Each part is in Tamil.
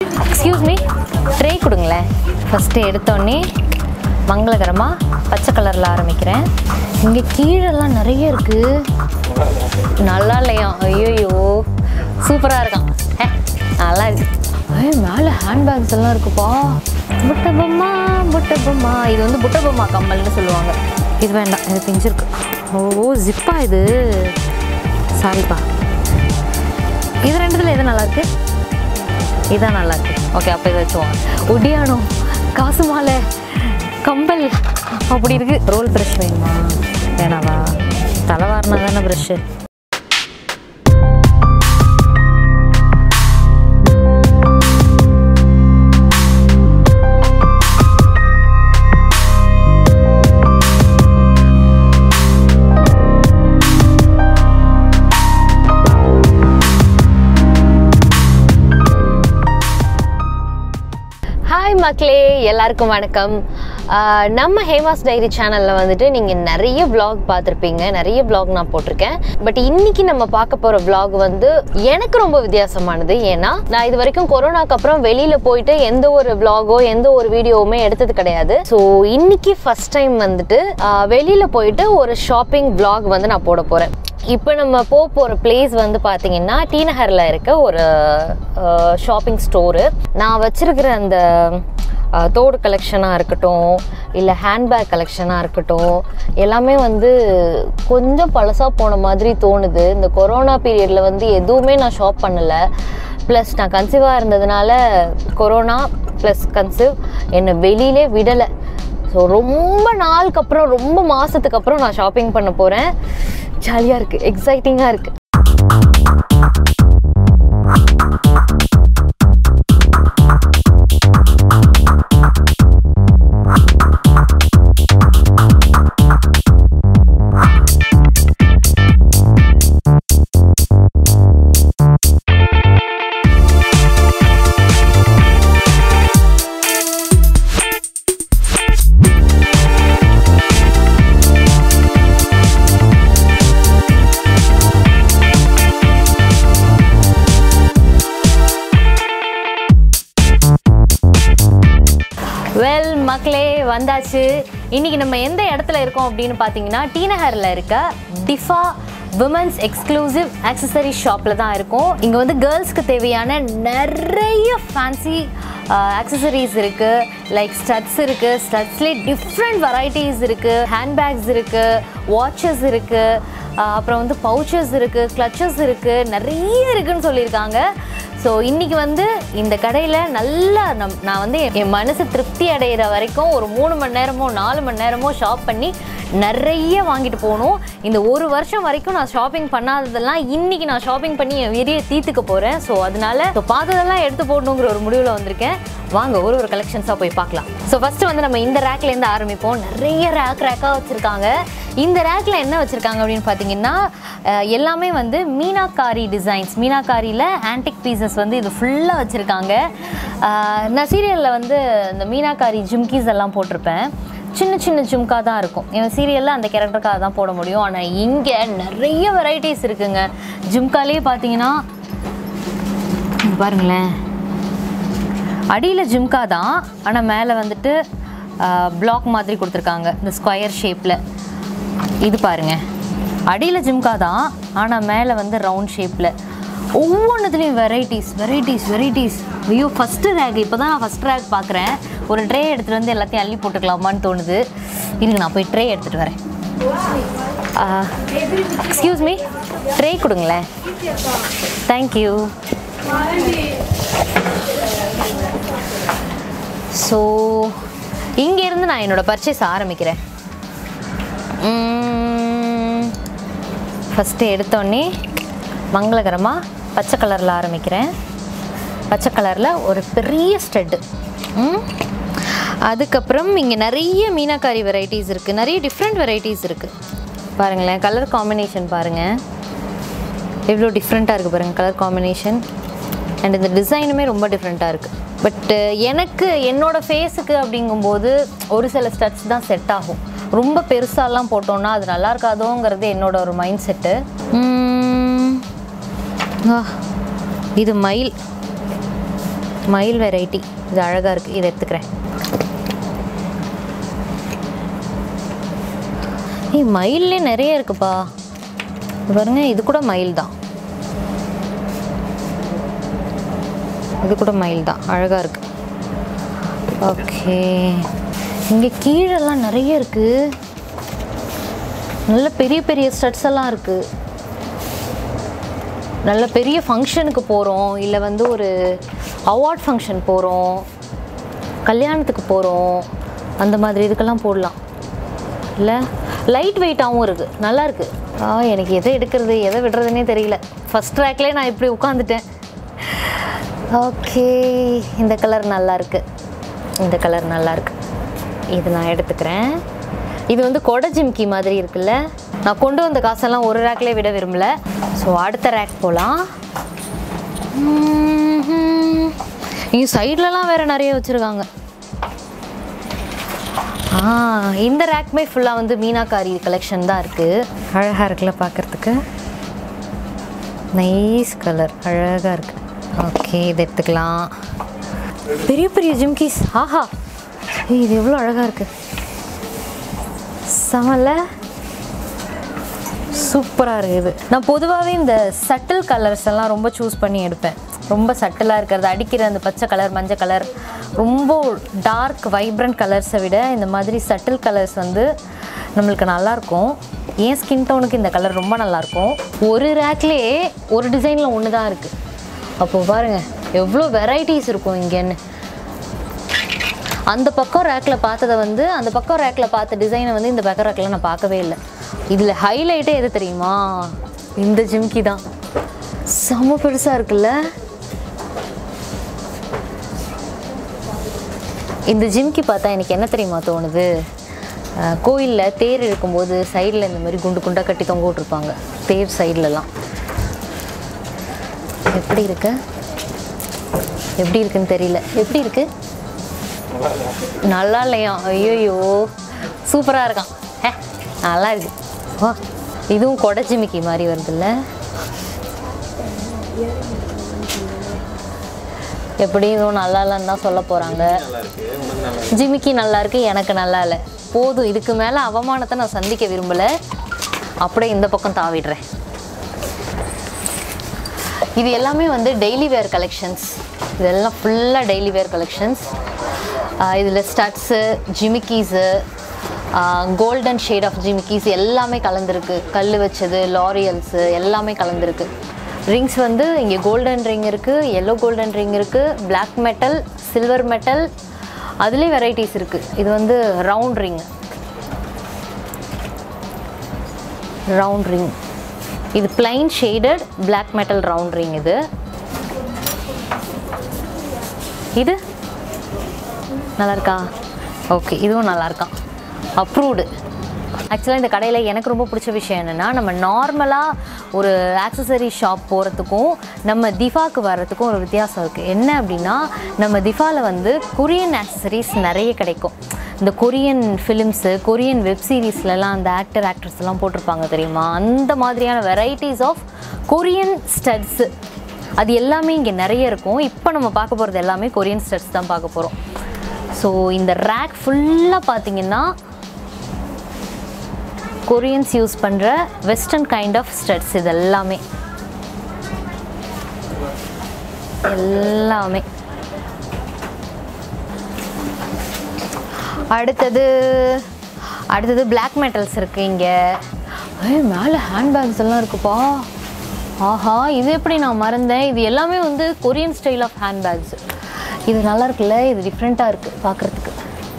எக்ஸ்கியூஸ் மீ ட்ரே கொடுங்களேன் ஃபஸ்ட்டு எடுத்தோடனே மங்களகரமாக பச்சை கலரில் ஆரம்பிக்கிறேன் இங்கே கீழெல்லாம் நிறைய இருக்குது நல்லா இல்லையா ஐயோ சூப்பராக இருக்கான் ஹே நல்லா இருக்கு ஏய் மேலே ஹேண்ட்பேக்ஸ் எல்லாம் இருக்குப்பா புட்ட பொம்மா புட்ட பொம்மா இது வந்து புட்ட பொம்மா கம்மல்னு சொல்லுவாங்க இது வேண்டாம் இது பிஞ்சிருக்கு ஓ ஜிப்பா இது சாரிப்பா இது ரெண்டுத்துல எது நல்லா இருக்கு இதான் நல்லா இருக்கு ஓகே அப்போ இதை வச்சுவோம் ஒடியானம் காசு மாலை கம்பல் அப்படி இருக்கு ரோல் ப்ரஷ் வேணுமா வேணாவா தலைவாரினா தானே ப்ரஷ்ஷு ஹாய் மக்களே எல்லாருக்கும் வணக்கம் ஆஹ் நம்ம ஹேமாஸ் டைரி சேனலில் வந்துட்டு நீங்கள் நிறைய vlog பார்த்துருப்பீங்க நிறைய vlog நான் போட்டிருக்கேன் பட் இன்னைக்கு நம்ம பார்க்க போகிற vlog வந்து எனக்கு ரொம்ப வித்தியாசமானது ஏன்னா நான் இது வரைக்கும் கொரோனாக்கு அப்புறம் வெளியில் போயிட்டு எந்த ஒரு vlog-ஓ எந்த ஒரு வீடியோவுமே எடுத்தது கிடையாது ஸோ இன்னைக்கு ஃபர்ஸ்ட் டைம் வந்துட்டு ஆஹ் வெளியில் போயிட்டு ஒரு ஷாப்பிங் vlog வந்து நான் போட போகிறேன் இப்போ நம்ம போக போகிற பிளேஸ் வந்து பார்த்தீங்கன்னா டி நகரில் இருக்க ஒரு ஷாப்பிங் ஸ்டோரு நான் வச்சிருக்கிற அந்த அஹ், தோடு கலெக்ஷனாக இருக்கட்டும் இல்லை ஹேண்ட்பேக் கலெக்ஷனாக இருக்கட்டும் எல்லாமே வந்து கொஞ்சம் பழசாக போன மாதிரி தோணுது இந்த கொரோனா பீரியடில் வந்து எதுவுமே நான் ஷாப் பண்ணலை ப்ளஸ் நான் கன்சீவாக இருந்ததுனால கொரோனா ப்ளஸ் கன்சீவ் என்னை வெளியிலே விடலை ஸோ ரொம்ப நாளுக்கு அப்புறம் ரொம்ப மாதத்துக்கு அப்புறம் நான் ஷாப்பிங் பண்ண போகிறேன் ஜாலியாக இருக்குது எக்ஸைட்டிங்காக இருக்குது வெல் மக்களே வந்தாச்சு இன்னைக்கு நம்ம எந்த இடத்துல இருக்கோம் அப்படின்னு பார்த்தீங்கன்னா டி நகரில் இருக்க டிஃபா விமன்ஸ் எக்ஸ்க்ளூசிவ் ஆக்சசரி ஷாப்பில் தான் இருக்கோம் இங்கே வந்து கேர்ள்ஸ்க்கு தேவையான நிறைய ஃபேன்சி ஆக்சசரிஸ் இருக்குது லைக் ஸ்டட்ஸ் இருக்குது ஸ்டட்ஸ்லேயே டிஃப்ரெண்ட் வெரைட்டிஸ் இருக்குது ஹேண்ட்பேக்ஸ் இருக்குது வாட்சஸ் இருக்குது அப்புறம் வந்து பவுச்சஸ் இருக்குது கிளச்சஸ் இருக்குது நிறைய இருக்குன்னு சொல்லியிருக்காங்க ஸோ இன்னைக்கு வந்து இந்த கடையில் நல்லா நம் நான் வந்து என் மனசு திருப்தி அடைகிற வரைக்கும் ஒரு மூணு மணி நேரமோ நாலு மணி நேரமோ ஷாப் பண்ணி நிறைய வாங்கிட்டு போகணும் இந்த ஒரு வருஷம் வரைக்கும் நான் ஷாப்பிங் பண்ணாததெல்லாம் இன்னைக்கு நான் ஷாப்பிங் பண்ணி என் வெறியை தீர்த்துக்க போகிறேன் ஸோ அதனால ஸோ பார்த்ததெல்லாம் எடுத்து போடணுங்கிற ஒரு முடிவில் வந்திருக்கேன் வாங்க ஒரு ஒரு கலெக்ஷன்ஸாக போய் பார்க்கலாம் ஸோ ஃபஸ்ட்டு வந்து நம்ம இந்த ரேக்லேருந்து ஆரம்பிப்போம் நிறைய ரேக் ரேக்காக வச்சுருக்காங்க இந்த ரேக்கில் என்ன வச்சுருக்காங்க அப்படின்னு பார்த்தீங்கன்னா அஹ், எல்லாமே வந்து மீனாக்காரி டிசைன்ஸ் மீனாக்காரியில் ஆன்டிக் பீசஸ் வந்து இது ஃபுல்லாக வச்சுருக்காங்க நான் சீரியலில் வந்து இந்த மீனாக்காரி ஜிம்கீஸ் எல்லாம் போட்டிருப்பேன் சின்ன சின்ன ஜும்கா தான் இருக்கும் என் சீரியலில் அந்த கேரக்டருக்காக தான் போட முடியும் ஆனால் இங்கே நிறைய வெரைட்டிஸ் இருக்குங்க ஜும்காலே பார்த்தீங்கன்னா இங்க பாருங்களேன் அடியில் ஜிம்கா தான் ஆனால் மேலே வந்துட்டு பிளாக் மாதிரி கொடுத்துருக்காங்க இந்த ஸ்கொயர் ஷேப்பில் இது பாருங்க அடியில் ஜிம்கா தான் ஆனால் மேலே வந்து ரவுண்ட் ஷேப்பில் ஒவ்வொன்றுத்துலேயும் வெரைட்டிஸ் வெரைட்டிஸ் வெரைட்டிஸ் ஐயோ ஃபஸ்ட்டு ரேக் இப்போ தான் நான் ஃபஸ்ட் ரேக் பார்க்குறேன் ஒரு ட்ரே எடுத்துகிட்டு வந்து எல்லாத்தையும் அள்ளி போட்டுக்கலாமான்னு தோணுது இருங்க நான் போய் ட்ரே எடுத்துகிட்டு வரேன் எக்ஸ்கியூஸ் மீ ட்ரே கொடுங்களேன் தேங்க்யூ ஸோ இங்கேருந்து நான் என்னோடய பர்ச்சேஸ் ஆரம்பிக்கிறேன் ஃபஸ்ட்டு எடுத்தோடனே மங்களகரமாக பச்சை கலரில் ஆரம்பிக்கிறேன் பச்சை கலரில் ஒரு பெரிய ஸ்டெட்டு அதுக்கப்புறம் இங்கே நிறைய மீனாக்காரி வெரைட்டிஸ் இருக்குது நிறைய டிஃப்ரெண்ட் வெரைட்டிஸ் இருக்குது பாருங்களேன் கலர் காம்பினேஷன் பாருங்கள் எவ்வளோ டிஃப்ரெண்ட்டாக இருக்குது பாருங்கள் கலர் காம்பினேஷன் அண்ட் இந்த டிசைனுமே ரொம்ப டிஃப்ரெண்ட்டாக இருக்குது பட் எனக்கு என்னோட ஃபேஸுக்கு அப்படிங்கும்போது ஒரு சில ஸ்டட்ஸ் தான் செட் ஆகும் ரொம்ப பெருசாலாம் போட்டோம்னா அது நல்லா இருக்காதோங்கிறது என்னோட ஒரு மைண்ட் செட்டு இது மயில் மயில் வெரைட்டி இது அழகாக இருக்குது இதை எடுத்துக்கிறேன் ஏய் மயிலே நிறைய இருக்குப்பா இது பாருங்க இது கூட மயில் தான் இது கூட மயில் தான் அழகாக இருக்கு ஓகே இங்கே கீழெல்லாம் நிறைய இருக்கு நல்ல பெரிய பெரிய ஸ்டட்ஸ் எல்லாம் இருக்கு நல்ல பெரிய ஃபங்க்ஷனுக்கு போகிறோம் இல்லை வந்து ஒரு அவார்ட் ஃபங்க்ஷன் போகிறோம் கல்யாணத்துக்கு போகிறோம் அந்த மாதிரி இதுக்கெல்லாம் போடலாம் இல்லை லைட் வெயிட்டாகவும் இருக்குது நல்லா இருக்கு ஆ எனக்கு எதை எடுக்கிறது எதை விடுறதுனே தெரியல ஃபஸ்ட் ட்ராக்லேயே நான் இப்படி உட்காந்துட்டேன் ஓகே இந்த கலர் நல்லா இருக்கு இந்த கலர் நல்லா இருக்கு இது நான் எடுத்துக்கிறேன் இது வந்து கொடை ஜிம்கி மாதிரி இருக்குல்ல நான் கொண்டு வந்த காசெல்லாம் ஒரு ரேக்லேயே விட விரும்பல ஸோ அடுத்த ரேக் போகலாம் இங்கே சைட்லலாம் வேறு நிறைய வச்சுருக்காங்க ஆ இந்த ரேக்மே ஃபுல்லாக வந்து மீனாக்காரி கலெக்ஷன் தான் இருக்குது அழகாக இருக்குல்ல பார்க்குறதுக்கு நைஸ் கலர் அழகாக இருக்குது ஓகே இதை எடுத்துக்கலாம் பெரிய பெரிய ஜிம்கீஸ் ஆஹா ஏய், இது எவ்வளோ அழகாக இருக்குது செமல்ல சூப்பராக இருக்குது நான் பொதுவாகவே இந்த சட்டில் கலர்ஸ் எல்லாம் ரொம்ப சூஸ் பண்ணி எடுப்பேன் ரொம்ப சட்டிலாக இருக்கிறது அடிக்கிற அந்த பச்சை கலர் மஞ்சள் கலர் ரொம்ப டார்க் வைப்ரண்ட் கலர்ஸை விட இந்த மாதிரி சட்டில் கலர்ஸ் வந்து நம்மளுக்கு நல்லாயிருக்கும் ஏன் ஸ்கின் டோனுக்கு இந்த கலர் ரொம்ப நல்லாயிருக்கும் ஒரு ரேக்லேயே ஒரு டிசைனில் ஒன்று தான் இருக்குது அப்போ பாருங்கள் எவ்வளோ வெரைட்டிஸ் இருக்கும் இங்கேன்னு அந்த பக்கம் ரேக்கில் பார்த்ததை வந்து அந்த பக்கம் ரேக்கில் பார்த்த டிசைனை வந்து இந்த பக்கம் ரேக்கில் நான் பார்க்கவே இல்லை இதில் ஹைலைட்டே எது தெரியுமா இந்த ஜிம்கி தான் செம்ம பெருசாக இருக்குல்ல இந்த ஜிம்கி பார்த்தா எனக்கு என்ன தெரியுமா தோணுது கோயிலில் தேர் இழுக்கும்போது சைடில் இந்த மாதிரி குண்டு குண்டாக கட்டி தொங்க விட்ருப்பாங்க தேர் சைட்லலாம் எப்படி இருக்கு எப்படி இருக்குன்னு தெரியல எப்படி இருக்கு நல்லா இல்லையா ஐயோயோ சூப்பராக இருக்கான் ஹே நல்லா இருக்கு வா இதுவும் கொடை ஜிமிக்கி மாதிரி வருதுல்ல எப்படி இதுவும் நல்லா இல்லைன்னு தான் சொல்ல போகிறாங்க ஜிமிக்கி நல்லா இருக்கு எனக்கு நல்லா இல்லை போதும் இதுக்கு மேலே அவமானத்தை நான் சந்திக்க விரும்பலை அப்படியே இந்த பக்கம் தாவிடுறேன் இது எல்லாமே வந்து டெய்லி வேர் கலெக்ஷன்ஸ் இதெல்லாம் ஃபுல்லாக டெய்லி வேர் கலெக்ஷன்ஸ் இதில் ஸ்டட்ஸு ஜிமிக்கீஸு கோல்டன் ஷேட் ஆஃப் ஜிமிக்கீஸ் எல்லாமே கலந்துருக்கு கல் வச்சது லாரியல்ஸு எல்லாமே கலந்துருக்கு ரிங்ஸ் வந்து இங்கே கோல்டன் ரிங் இருக்குது எல்லோ கோல்டன் ரிங் இருக்குது பிளாக் மெட்டல் சில்வர் மெட்டல் அதுலேயும் வெரைட்டிஸ் இருக்குது இது வந்து ரவுண்ட் ரிங் ரவுண்ட் ரிங் இது plain shaded black metal round ring இது இது நல்லா இருக்கா ஓகே இதுவும் நல்லா இருக்கான் அப்ரூவ்டு ஆக்சுவலாக இந்த கடையில் எனக்கு ரொம்ப பிடிச்ச விஷயம் என்னென்னா நம்ம நார்மலாக ஒரு ஆக்சசரி ஷாப் போகிறதுக்கும் நம்ம திஃபாக்கு வர்றதுக்கும் ஒரு வித்தியாசம் இருக்குது என்ன அப்படின்னா நம்ம திஃபாவில் வந்து கொரியன் ஆக்சசரிஸ் நிறைய கிடைக்கும் இந்த கொரியன் ஃபிலிம்ஸு கொரியன் வெப் சீரிஸ்லலாம் அந்த ஆக்டர் ஆக்ட்ரஸ் எல்லாம் போட்டிருப்பாங்க தெரியுமா அந்த மாதிரியான வெரைட்டிஸ் ஆஃப் கொரியன் ஸ்டட்ஸு அது எல்லாமே இங்கே நிறைய இருக்கும் இப்போ நம்ம பார்க்க போகிறது எல்லாமே கொரியன் ஸ்டட்ஸ் தான் பார்க்க போகிறோம் ஸோ இந்த ரேக் ஃபுல்லாக பார்த்தீங்கன்னா கொரியன்ஸ் யூஸ் பண்ணுற வெஸ்டர்ன் கைண்ட் ஆஃப் ஸ்டட்ஸ் இது எல்லாமே எல்லாமே அடுத்தது அடுத்தது பிளாக் மெட்டல்ஸ் இருக்குது இங்கே ஏய் மேலே ஹேண்ட்பேக்ஸ் எல்லாம் இருக்குப்பா ஆஹா இது எப்படி நான் மறந்தேன் இது எல்லாமே வந்து கொரியன் ஸ்டைல் ஆஃப் ஹேண்ட்பேக்ஸ் இது நல்லா இருக்குல்ல இது டிஃப்ரெண்ட்டாக இருக்குது பார்க்குறதுக்கு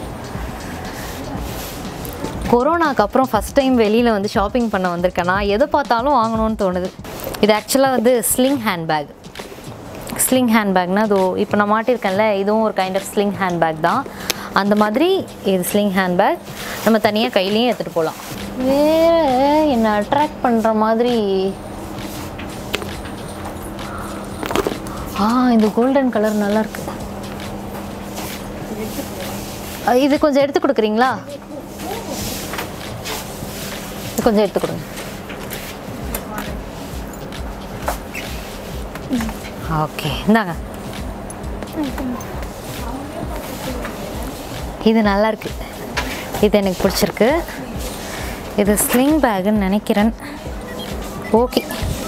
கொரோனாக்கு அப்புறம் ஃபஸ்ட் டைம் வெளியில் வந்து ஷாப்பிங் பண்ண வந்திருக்கேன் நான் எதை பார்த்தாலும் வாங்கணும்னு தோணுது இது ஆக்சுவலாக வந்து ஸ்லிங் ஹேண்ட்பேக் ஸ்லிங் ஹேண்ட்பேக்னா அது இப்போ நான் மாட்டியிருக்கேன்ல இதுவும் ஒரு கைண்ட் ஆஃப் ஸ்லிங் ஹேண்ட்பேக் தான் அந்த மாதிரி இது ஸ்லிங் ஹேண்ட்பேக் நம்ம தனியாக கையிலையும் எடுத்துகிட்டு போகலாம் வேறு என்னை அட்ராக்ட் பண்ணுற மாதிரி ஆ இந்த கோல்டன் கலர் நல்லா இருக்கு அ, இது கொஞ்சம் எடுத்து கொடுக்குறீங்களா இது கொஞ்சம் எடுத்து கொடுங்க ஓகே இந்தாங்க இது நல்லா இருக்கு இது எனக்கு பிடிச்சிருக்கு இது ஸ்லிங் பேக்குன்னு நினைக்கிறேன் ஓகே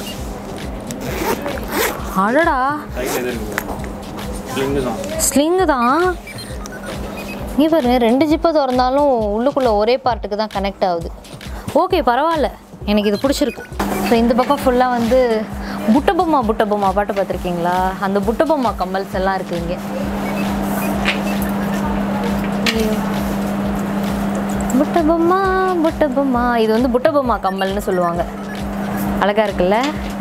அடடா சைடில் எது இருக்கு ஸ்லிங்கு தான் ஸ்லிங்கு தான் நீ பாருங்க ரெண்டு ஜிப்பை திறந்தாலும் உள்ளுக்குள்ளே ஒரே பார்ட்டுக்கு தான் கனெக்ட் ஆகுது ஓகே பரவாயில்ல எனக்கு இது பிடிச்சிருக்கு ஸோ இந்த பக்கம் ஃபுல்லாக வந்து புட்டபொம்மா புட்டபொம்மா பாட்டு பார்த்துருக்கீங்களா அந்த புட்டபொம்மா கம்மல்ஸ் எல்லாம் இருக்குது இங்கே புட்டபொம்மா புட்டபொம்மா இது வந்து புட்டபொம்மா கம்மல்னு சொல்லுவாங்க அழகா இருக்குல்ல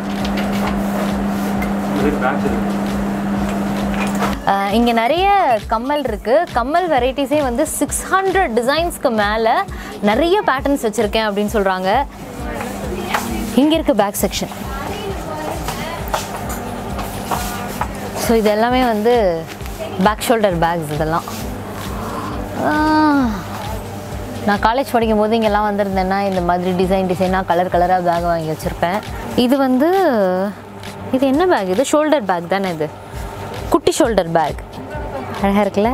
இது பேட்ச் இருக்கு இங்கே நிறைய கம்மல் இருக்குது கம்மல் வெரைட்டிஸே வந்து சிக்ஸ் ஹண்ட்ரட் டிசைன்ஸ்க்கு மேலே நிறைய பேட்டர்ன்ஸ் வச்சுருக்கேன் அப்படின்னு சொல்கிறாங்க இங்கே இருக்க பேக் செக்ஷன் ஸோ இது எல்லாமே வந்து பேக் ஷோல்டர் பேக்ஸ் இதெல்லாம் ஆஹ், நான் காலேஜ் படிக்கும்போது இங்கெல்லாம் வந்திருந்தேன்னா இந்த மாதிரி டிசைன் டிசைனாக கலர் கலராக பேக் வாங்கி வச்சுருப்பேன் இது வந்து இது என்ன பேக் இது ஷோல்டர் பேக் தானே இது குட்டி ஷோல்டர் பேக் அழகாக இருக்குல்ல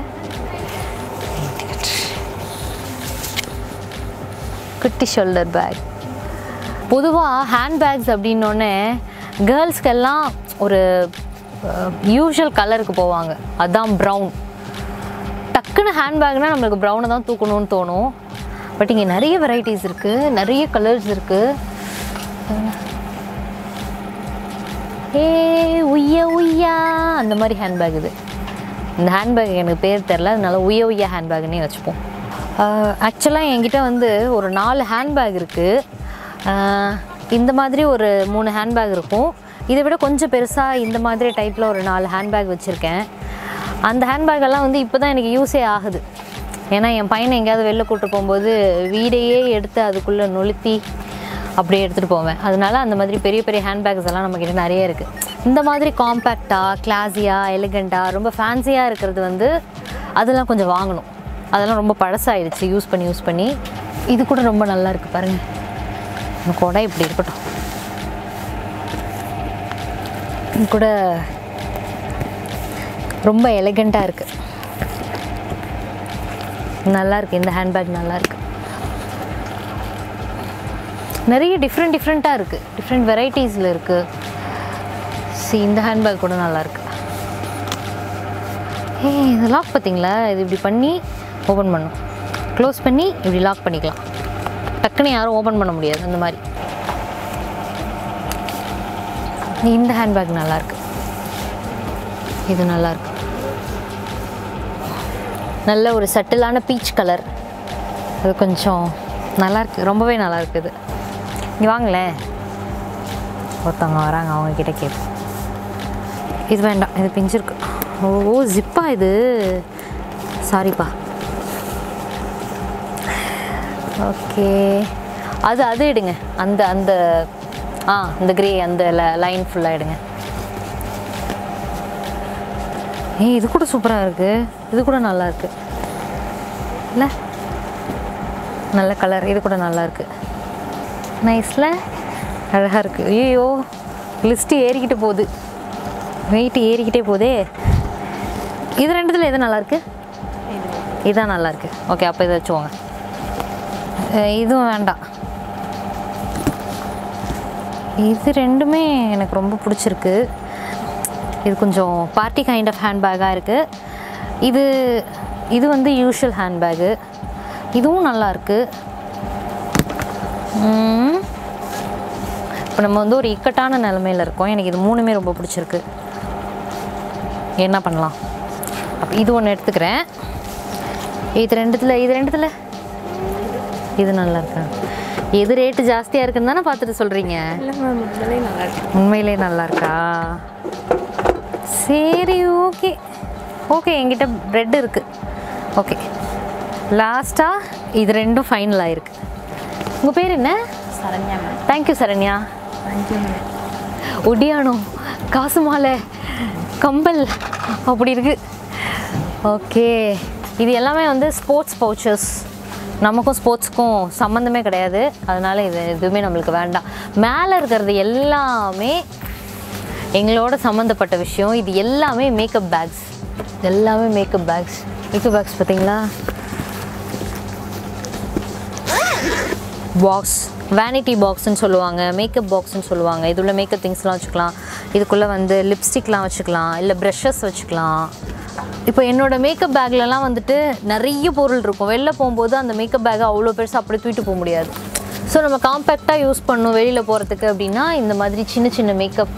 குட்டி ஷோல்டர் பேக் பொதுவாக ஹேண்ட் பேக்ஸ் அப்படின்னோடனே கேர்ள்ஸ்க்கெல்லாம் ஒரு யூஷுவல் கலருக்கு போவாங்க அதான் ப்ரௌன் டக்குன்னு ஹேண்ட்பேக்னால் நம்மளுக்கு ப்ரௌனை தான் தூக்கணும்னு தோணும் பட் இங்கே நிறைய வெரைட்டிஸ் இருக்குது நிறைய கலர்ஸ் இருக்குது ஏ உய்ய உய்யா அந்த மாதிரி ஹேண்ட்பேக் இது இந்த ஹேண்ட்பேக் எனக்கு பேர் தெரில அதனால உய்ய உய்யா ஹேண்ட்பேக்னே வச்சுப்போம் ஆக்சுவலாக என்கிட்ட வந்து ஒரு நாலு ஹேண்ட்பேக் இருக்குது இந்த மாதிரி ஒரு மூணு ஹேண்ட்பேக் இருக்கும் இதை விட கொஞ்சம் பெருசாக இந்த மாதிரி டைப்பில் ஒரு நாலு ஹேண்ட்பேக் வச்சுருக்கேன் அந்த ஹேண்ட்பேக்கெல்லாம் வந்து இப்போ தான் எனக்கு யூஸே ஆகுது ஏன்னா என் பையனை எங்கேயாவது வெளில கூட்டு போகும்போது வீடையே எடுத்து அதுக்குள்ளே நொழுத்தி அப்படியே எடுத்துகிட்டு போவேன் அதனால அந்த மாதிரி பெரிய பெரிய ஹேண்ட்பேக்ஸ் எல்லாம் நம்மக்கிட்ட நிறைய இருக்குது இந்த மாதிரி காம்பேக்டாக கிளாஸியாக எலிகண்ட்டாக ரொம்ப ஃபேன்சியாக இருக்கிறது வந்து அதெல்லாம் கொஞ்சம் வாங்கணும் அதெல்லாம் ரொம்ப பழசாயிடுச்சு யூஸ் பண்ணி யூஸ் பண்ணி இது கூட ரொம்ப நல்லா இருக்குது பாருங்கள் இந்த கொடை இப்படி இருக்கட்டும் இது கூட ரொம்ப எலிகண்ட்டாக இருக்குது நல்லா இருக்கு இந்த ஹேண்ட்பேக் நல்லா இருக்கு நிறைய டிஃப்ரெண்ட் டிஃப்ரெண்ட்டாக இருக்குது டிஃப்ரெண்ட் வெரைட்டிஸில் இருக்குது சி இந்த ஹேண்ட்பேக் கூட நல்லா இருக்கு ஏ இது லாக் பார்த்தீங்களா இது இப்படி பண்ணி ஓப்பன் பண்ணும் க்ளோஸ் பண்ணி இப்படி லாக் பண்ணிக்கலாம் டக்குன்னு யாரும் ஓப்பன் பண்ண முடியாது அந்த மாதிரி இந்த ஹேண்ட்பேக் நல்லா இருக்கு இது நல்லா இருக்கு நல்ல ஒரு சட்டிலான பீச் கலர் அது கொஞ்சம் நல்லா இருக்கு ரொம்பவே நல்லா இருக்கு இது இங்கே வாங்களேன் ஒருத்தவங்க வராங்க அவங்க கிட்ட கேட்போம் இது வேண்டாம் இது பிஞ்சிருக்கு ஓ ஓ ஜிப்பா இது சாரிப்பா ஓகே அது அது எடுங்க அந்த அந்த ஆ இந்த கிரே அந்த லைன் ஃபுல்லாக எடுங்க ஏய் இது கூட சூப்பராக இருக்குது இது கூட நல்லா இருக்கு இல்லை நல்ல கலர் இது கூட நல்லா இருக்கு நைஸில் அழகாக இருக்குது ஐயோ லிஸ்ட்டு ஏறிக்கிட்டு போகுது வெயிட் ஏறிக்கிட்டே போதே இது ரெண்டுத்தில் எது நல்லா இருக்கு இதான் நல்லா இருக்கு ஓகே அப்போ இதை வச்சுக்கோங்க அஹ் இதுவும் வேண்டாம் இது ரெண்டுமே எனக்கு ரொம்ப பிடிச்சிருக்கு இது கொஞ்சம் பார்ட்டி கைண்ட் ஆஃப் ஹேண்ட்பேக்காக இருக்குது இது இது வந்து யூஷுவல் ஹேண்ட்பேக்கு இதுவும் நல்லா இருக்கு இப்போ நம்ம வந்து ஒரு இக்கட்டான நிலமையில இருக்கோம் எனக்கு இது மூணுமே ரொம்ப பிடிச்சிருக்கு என்ன பண்ணலாம் அப்போ இது ஒன்று எடுத்துக்கிறேன் இது ரெண்டுத்தில் இது ரெண்டுத்தில் இது நல்லா இருக்கு எது ரேட்டு ஜாஸ்தியாக இருக்குன்னு தானே பார்த்துட்டு சொல்கிறீங்க இல்லை மேம் உண்மையிலே நல்லா இருக்கு உண்மையிலே நல்லா இருக்கா சரி ஓகே ஓகே என்கிட்ட பிரெட் இருக்குது ஓகே லாஸ்ட்டாக இது ரெண்டும் ஃபைனல் ஆயிருக்கு உங்கள் பேர் என்ன Saranya ma'am thank you Saranya thank you ma'am ஒடியானம் காசு மாலை கம்பல் அப்படி இருக்கு ஓகே இது எல்லாமே வந்து ஸ்போர்ட்ஸ் பவுச்சர்ஸ் நமக்கும் ஸ்போர்ட்ஸ்க்கும் சம்மந்தமே கிடையாது அதனால இது எதுவுமே நம்மளுக்கு வேண்டாம் மேலே இருக்கிறது எல்லாமே எங்களோட சம்மந்தப்பட்ட விஷயம் இது எல்லாமே மேக்கப் பேக்ஸ் எல்லாமே மேக்கப் பேக்ஸ் மேக்கப் பேக்ஸ் பார்த்தீங்களா பாக்ஸ் வேனிட்டி பாக்ஸ்னு சொல்லுவாங்க மேக்கப் பாக்ஸ்னு சொல்லுவாங்க இதுள்ள மேக்கப் திங்ஸ்லாம் வச்சுக்கலாம் இதுக்குள்ளே வந்து லிப்ஸ்டிக்லாம் வச்சுக்கலாம் இல்லை ப்ரஷஸ் வச்சுக்கலாம் இப்போ என்னோட மேக்கப் பேக்லலாம் வந்துட்டு நிறைய பொருள் இருக்கும் வெளில போகும்போது அந்த மேக்கப் பேக்கை அவ்வளோ பெருசாக அப்படி தூக்கிட்டு போக முடியாது ஸோ நம்ம காம்பேக்டாக யூஸ் பண்ணணும் வெளியில் போகிறதுக்கு அப்படின்னா இந்த மாதிரி சின்ன சின்ன மேக்கப்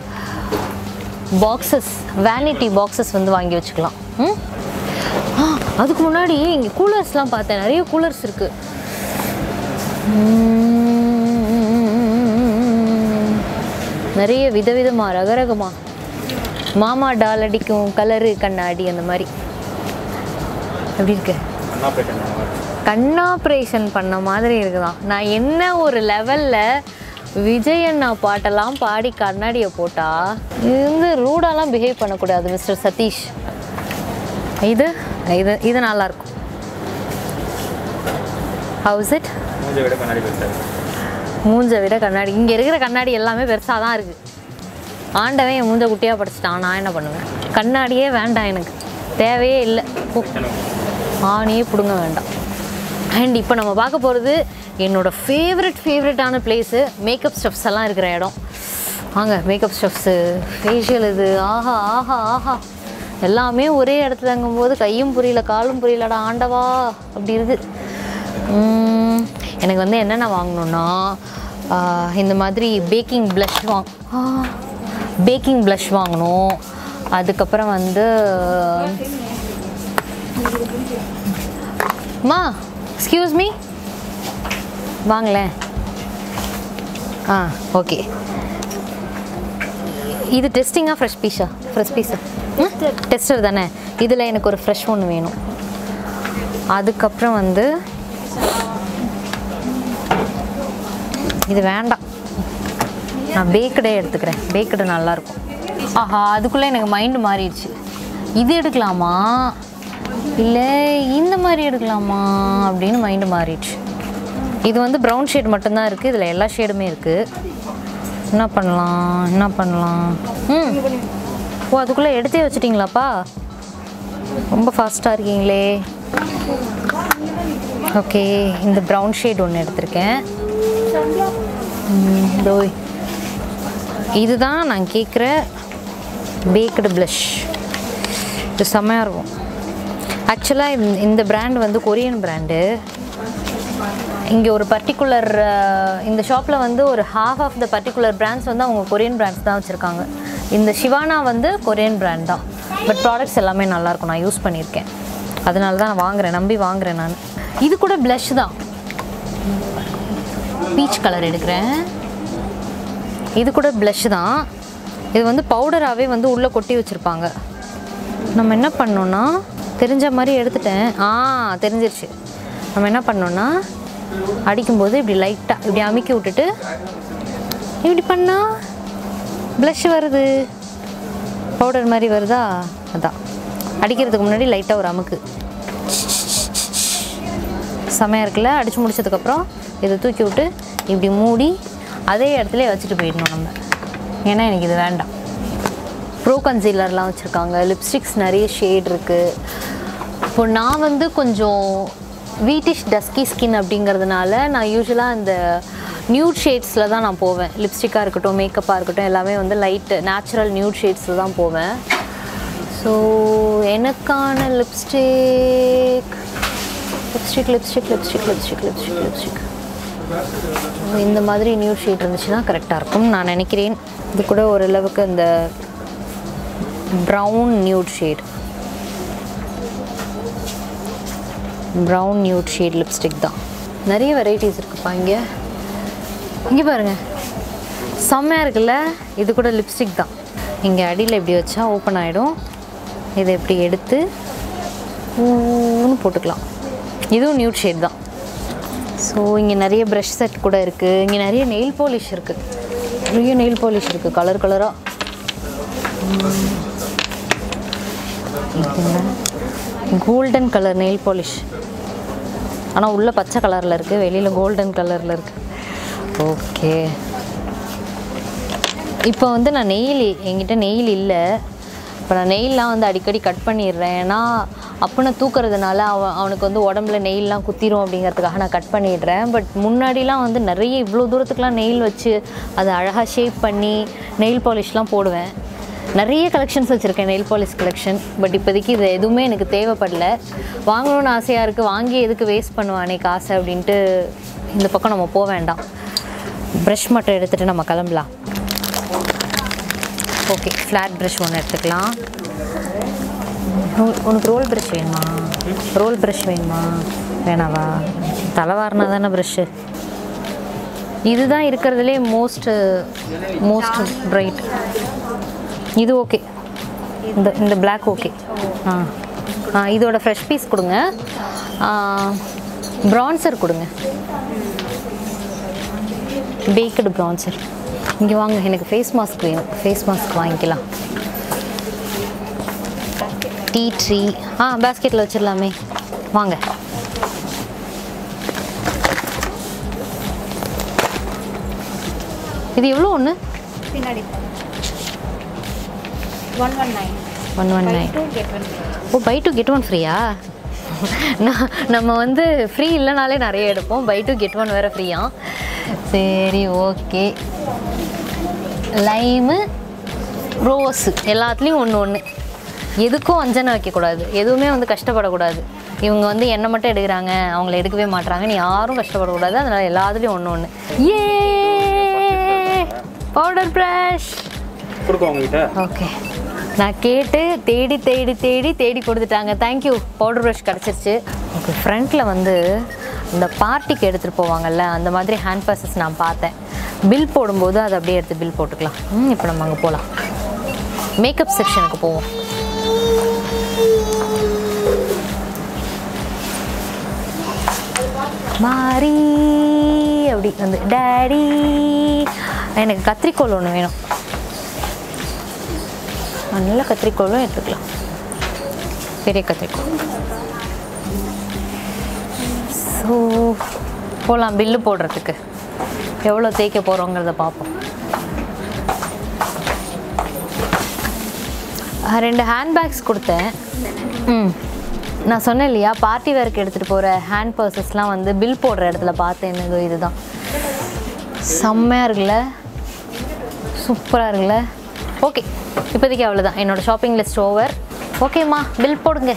பாக்ஸஸ் வேனிட்டி பாக்ஸஸ் வந்து வாங்கி வச்சுக்கலாம் ம் ஆ அதுக்கு முன்னாடி இங்கே கூலர்ஸ்லாம் பார்த்தேன் நிறைய கூலர்ஸ் இருக்குது நிறைய விதவிதமா ரகரகமா மாமா டால் அடிக்கும் கலரு கண்ணாடி அந்த மாதிரி எப்படி இருக்கு அண்ணா பேட்டன் கண்ணாப்ரேஷன் பண்ண மாதிரி இருக்குதான் நான் என்ன ஒரு லெவலில் விஜய் அண்ணா பாட்டெல்லாம் பாடி கண்ணாடியை போட்டா இது வந்து ரூடாலாம் பிஹேவ் பண்ணக்கூடாது மிஸ்டர் சதீஷ் இது இது இது நல்லாயிருக்கும் ஹவுஸ் இட் மூஞ்சை விட கண்ணாடி பெருசாக மூஞ்சை விட கண்ணாடி இங்கே இருக்கிற கண்ணாடி எல்லாமே பெருசாக தான் இருக்குது ஆண்டவன் என் மூஞ்ச குட்டியாக படிச்சிட்டான் நான் என்ன பண்ணுவேன் கண்ணாடியே வேண்டாம் எனக்கு தேவையே இல்லை போ. ஆணியே பிடுங்க வேண்டாம் அண்ட் இப்போ நம்ம பார்க்க போகிறது என்னோட ஃபேவரட் ஃபேவரட்டான பிளேஸு மேக்கப் ஸ்டெப்ஸ் எல்லாம் இருக்கிற இடம் வாங்க மேக்கப் ஸ்டெப்ஸு ஃபேஷியல் இது ஆஹா ஆஹா ஆஹா எல்லாமே ஒரே இடத்துலங்கும் போது கையும் புரியல காலும் புரியலடா ஆண்டவா அப்படி இருக்குது உம், எனக்கு வந்து என்னென்ன வாங்கணுன்னா ஆஹ், இந்த மாதிரி பேக்கிங் ப்ளஷ் வாங் பேக்கிங் ப்ளஷ் வாங்கணும் அதுக்கப்புறம் வந்து மா எக்ஸ்கியூஸ் மீ வாங்களேன் ஆ ஓகே இது டெஸ்டிங்கா ஃப்ரெஷ் பீஸா ஃப்ரெஷ் பீஸா டெஸ்டர் தானே இதில் எனக்கு ஒரு ஃப்ரெஷ் ஒன்று வேணும் அதுக்கப்புறம் வந்து இது வேண்டாம் நான் பேக்கடே எடுத்துக்கிறேன் பேக்கடு நல்லாயிருக்கும் ஆஹா அதுக்குள்ளே எனக்கு மைண்டு மாறிடுச்சு இது எடுக்கலாமா இல்லை இந்த மாதிரி எடுக்கலாமா அப்படின்னு மைண்டு மாறிடுச்சு இது வந்து ப்ரௌன் ஷேட் மட்டும்தான் இருக்குது இதில் எல்லா ஷேடுமே இருக்குது என்ன பண்ணலாம் என்ன பண்ணலாம் ம் ஓ அதுக்குள்ளே எடுத்தே வச்சிட்டிங்களாப்பா ரொம்ப ஃபாஸ்ட்டாக இருக்கீங்களே ஓகே இந்த ப்ரௌன் ஷேட் ஒன்று எடுத்திருக்கேன் ம், இதோ இதுதான் நான் கேட்குற பேக்கடு ப்ளஷ் இது செம்மையாக இருக்கும் ஆக்சுவலாக இந்த பிராண்ட் வந்து கொரியன் பிராண்டு இங்கே ஒரு பர்டிகுலர் இந்த ஷாப்பில் வந்து ஒரு half of the particular brands வந்து அவங்க கொரியன் பிராண்ட்ஸ் தான் வச்சுருக்காங்க இந்த ஷிவானா வந்து கொரியன் பிராண்ட் தான் பட் ப்ராடக்ட்ஸ் எல்லாமே நல்லாயிருக்கும் நான் யூஸ் பண்ணியிருக்கேன் அதனால தான் நான் வாங்குறேன் நம்பி வாங்குறேன் நான் இது கூட ப்ளஷ் தான் பீச் கலர் எடுக்கிறேன் இது கூட ப்ளஷ் தான் இது வந்து பவுடராகவே வந்து உள்ளே கொட்டி வச்சுருப்பாங்க நம்ம என்ன பண்ணோன்னா தெரிஞ்ச மாதிரி எடுத்துட்டேன் ஆ தெரிஞ்சிருச்சு நம்ம என்ன பண்ணோன்னா அடிக்கும்போது இப்படி லைட்டாக இப்படி அமுக்கி விட்டுட்டு இப்படி பண்ணா ப்ளஷ் வருது பவுடர் மாதிரி வருதா அதான் அடிக்கிறதுக்கு முன்னாடி லைட்டாக ஒரு அமுக்கு செமையாக இருக்குல்ல அடித்து முடிச்சதுக்கப்புறம் இதை தூக்கி விட்டு இப்படி மூடி அதே இடத்துல வச்சுட்டு போயிடணும் நம்ம ஏன்னா எனக்கு இது வேண்டாம் ப்ரோ கன்சீலர்லாம் வச்சுருக்காங்க லிப்ஸ்டிக்ஸ் நிறைய ஷேட் இருக்குது இப்போ நான் வந்து கொஞ்சம் வீட்டிஷ் டஸ்கி ஸ்கின் அப்படிங்கிறதுனால நான் யூஸ்வலாக இந்த நியூட் ஷேட்ஸில் தான் நான் போவேன் லிப்ஸ்டிக்காக இருக்கட்டும் மேக்கப்பாக இருக்கட்டும் எல்லாமே வந்து லைட் நேச்சுரல் நியூட் ஷேட்ஸில் தான் போவேன் ஸோ எனக்கான lipstick lipstick lipstick lipstick lipstick lipstick lipstick இந்த மாதிரி நியூட் ஷேட் இருந்துச்சுன்னா கரெக்டாக இருக்கும் நான் நினைக்கிறேன் இது கூட ஓரளவுக்கு இந்த brown nude shade brown nude shade lipstick தான் நிறைய வெரைட்டிஸ் இருக்குப்பா இங்கே இங்கே பாருங்க செம்மையாக இருக்குல்ல இது கூட லிப்ஸ்டிக் தான் இங்கே அடியில் இப்படி வச்சா ஓப்பன் ஆகிடும் இதை இப்படி எடுத்து ஊன்னு போட்டுக்கலாம் இதுவும் நியூட் ஷேட் தான் ஸோ இங்கே நிறைய ப்ரஷ் செட் கூட இருக்குது இங்கே நிறைய நெயில் பாலிஷ் இருக்குது நிறைய நெயில் பாலிஷ் இருக்குது கலர் கலராக கோல்டன் கலர் நெயில் பாலிஷ் ஆனால் உள்ள பச்சை கலரில் இருக்குது வெளியில் கோல்டன் கலரில் இருக்குது ஓகே இப்போ வந்து நான் நெயில் என்கிட்ட நெயில் இல்லை இப்போ நான் நெயில்லாம் வந்து அடிக்கடி கட் பண்ணிடுறேன் ஏன்னா அப்பனை தூக்குறதுனால அவன் அவனுக்கு வந்து உடம்புல நெயில்லாம் குத்திரும் அப்படிங்கிறதுக்காக நான் கட் பண்ணிடுறேன் பட் முன்னாடிலாம் வந்து நிறைய இவ்வளோ தூரத்துக்குலாம் நெயில் வச்சு அதை அழகாக ஷேப் பண்ணி நெயில் பாலிஷ்லாம் போடுவேன் நிறைய கலெக்ஷன்ஸ் வச்சுருக்கேன் நெயில் பாலிஷ் கலெக்ஷன் பட் இப்போதைக்கு இது எதுவுமே எனக்கு தேவைப்படல வாங்கணும்னு ஆசையாக இருக்குது வாங்கி எதுக்கு வேஸ்ட் பண்ணுவானே காசு அப்படின்ட்டு இந்த பக்கம் நம்ம போக வேண்டாம் ப்ரஷ் மட்டும் எடுத்துகிட்டு நம்ம கிளம்பலாம் ஓகே ஃப்ளாட் ப்ரஷ் ஒன்று எடுத்துக்கலாம் உனக்கு- உனக்கு ரோல் ப்ரஷ் வேணுமா ரோல் ப்ரஷ் வேணுமா வேணாவா தலைவாரினா தானே ப்ரஷ்ஷு இதுதான் இருக்கிறதுலே மோஸ்ட் மோஸ்ட் பிரைட் இது ஓகே இந்த இந்த Black ஓகே ஆ ஆ இதோட ஃப்ரெஷ் பீஸ் கொடுங்க ப்ரான்சர் கொடுங்க பேக்கடு ப்ரான்சர் இங்கே வாங்க எனக்கு ஃபேஸ் மாஸ்க் வேணும் ஃபேஸ் மாஸ்க் வாங்கிக்கலாம் டீ ட்ரீ ஆ பேஸ்கெட்டில் வச்சிடலாமே வாங்க இது எவ்வளோ ஒன்று பின்னாடி one one nine one one nine two get one oh buy two get one ஃப்ரீயா நான் நம்ம வந்து ஃப்ரீ இல்லைனாலே நிறைய எடுப்போம் பை டூ கெட் ஒன் வேறு ஃப்ரீயா சரி ஓகே லைமு ரோஸு எல்லாத்துலேயும் ஒன்று ஒன்று எதுக்கும் அஞ்சனை வைக்கக்கூடாது எதுவுமே வந்து கஷ்டப்படக்கூடாது இவங்க வந்து என்ன மட்டும் எடுக்கிறாங்க அவங்கள எடுக்கவே மாட்றாங்கன்னு யாரும் கஷ்டப்படக்கூடாது அதனால் எல்லாத்துலேயும் ஒன்று ஒன்று ஏ பவுடர் ப்ரஷ் கொடுக்கும் உங்ககிட்ட ஓகே நான் கேட்டு தேடி தேடி தேடி தேடி கொடுத்துட்டாங்க தேங்க்யூ பவுடர் ப்ரஷ் கிடச்சிருச்சு ஓகே ஃப்ரண்ட்டில் வந்து இந்த பார்ட்டிக்கு எடுத்துகிட்டு போவாங்கல்ல அந்த மாதிரி ஹேண்ட் பர்சஸ் நான் பார்த்தேன் பில் போடும்போது அதை அப்படியே எடுத்து பில் போட்டுக்கலாம் ம் இப்போ நம்ம அங்கே போகலாம் மேக்கப் செக்ஷனுக்கு போவோம் மாறி அப்படி வந்து டேடி எனக்கு கத்திரிக்கோல் ஒன்று வேணும் நல்ல கத்திரிக்கோலும் எடுத்துக்கலாம் பெரிய கத்திரிக்கோல் ஸோ போகலாம் பில்லு போடுறதுக்கு எவ்வளோ தேய்க்க போகிறோங்கிறத பார்ப்போம் ஆஹ் ரெண்டு ஹேண்ட்பேக்ஸ் கொடுத்தேன் ம் நான் சொன்னேன் இல்லையா பார்ட்டி வேர்க்கு எடுத்துகிட்டு போகிற ஹேண்ட் பர்சஸ்லாம் வந்து பில் போடுற இடத்துல பார்த்தேன் இதோ இதுதான் செம்மையாக இருக்குல்ல சூப்பராக இருக்குல்ல ஓகே இப்போதைக்கு அவ்வளோதான் என்னோட ஷாப்பிங் லிஸ்ட் ஓவர் ஓகேம்மா பில் போடுங்க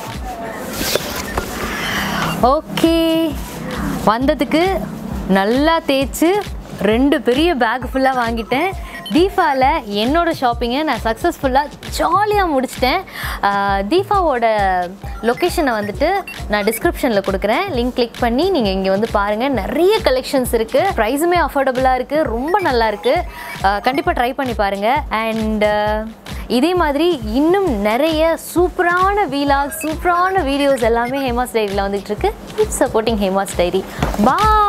ஓகே வந்ததுக்கு நல்லா தேய்ச்சி ரெண்டு பெரிய பேக் ஃபுல்லாக வாங்கிட்டேன் தீபாவில் என்னோட ஷாப்பிங்கை நான் சக்ஸஸ்ஃபுல்லாக ஜாலியாக முடிச்சிட்டேன் ஆஹ் தீபாவோட லொக்கேஷனை வந்துட்டு நான் டிஸ்கிரிப்ஷனில் கொடுக்குறேன் லிங்க் கிளிக் பண்ணி நீங்கள் இங்கே வந்து பாருங்கள் நிறைய கலெக்ஷன்ஸ் இருக்குது ப்ரைஸுமே அஃபோர்டபுளாக இருக்குது ரொம்ப நல்லா இருக்குது கண்டிப்பாக ட்ரை பண்ணி பாருங்கள் அண்ட் இதே மாதிரி இன்னும் நிறைய சூப்பரான வீலாக் சூப்பரான வீடியோஸ் எல்லாமே ஹேமாஸ் டைரியில் வந்துட்டு இருக்கு கீப் சப்போர்ட்டிங் ஹேமாஸ் டைரி பாய்